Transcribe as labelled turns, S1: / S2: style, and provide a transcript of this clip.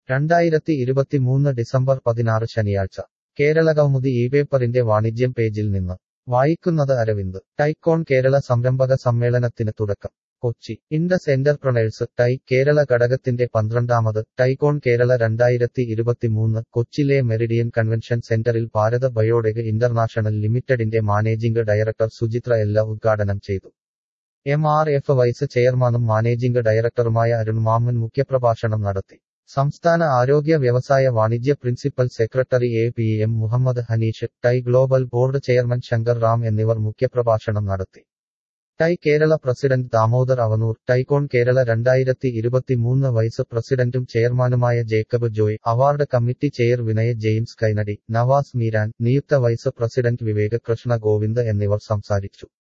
S1: രണ്ടായിരത്തി ഇരുപത്തിമൂന്ന് ഡിസംബർ പതിനാറ് ശനിയാഴ്ച കേരളകൗമുദി ഈ പേപ്പറിന്റെ വാണിജ്യം പേജിൽ നിന്ന് വായിക്കുന്നത് അരവിന്ദ് ടൈക്കോൺ കേരള സംരംഭക സമ്മേളനത്തിന് തുടക്കം Kochi Indus entrepreneurs TiE Kerala ഘടകത്തിന്റെ പന്ത്രണ്ടാമത് ടൈക്കോൺ കേരള രണ്ടായിരത്തി ഇരുപത്തിമൂന്ന് കൊച്ചിയിലെ മെറിഡിയൻ കൺവെൻഷൻ സെന്ററിൽ ഭാരത് ബയോടെക് ഇന്റർനാഷണൽ ലിമിറ്റഡിന്റെ മാനേജിംഗ് ഡയറക്ടർ സുചിത്ര എല്ല ഉദ്ഘാടനം ചെയ്തു എം ആർ എഫ് വൈസ് ചെയർമാനും മാനേജിംഗ് ഡയറക്ടറുമായ അരുൺ മാമൻ മുഖ്യപ്രഭാഷണം നടത്തി സംസ്ഥാന ആരോഗ്യ വ്യവസായ വാണിജ്യ principal secretary A P M Muhammad Hanish TiE global board chairman Shankar Ram എന്നിവർ മുഖ്യപ്രഭാഷണം നടത്തി TiE Kerala president Damodar Avanoor TiECon Kerala രണ്ടായിരത്തി ഇരുപത്തിമൂന്ന് വൈസ് പ്രസിഡന്റും ചെയർമാനുമായ Jacob Joy award committee chair Vinaya James Kainady Navas Meeran നിയുക്ത വൈസ് പ്രസിഡന്റ് വിവേക് കൃഷ്ണ ഗോവിന്ദ് എന്നിവർ സംസാരിച്ചു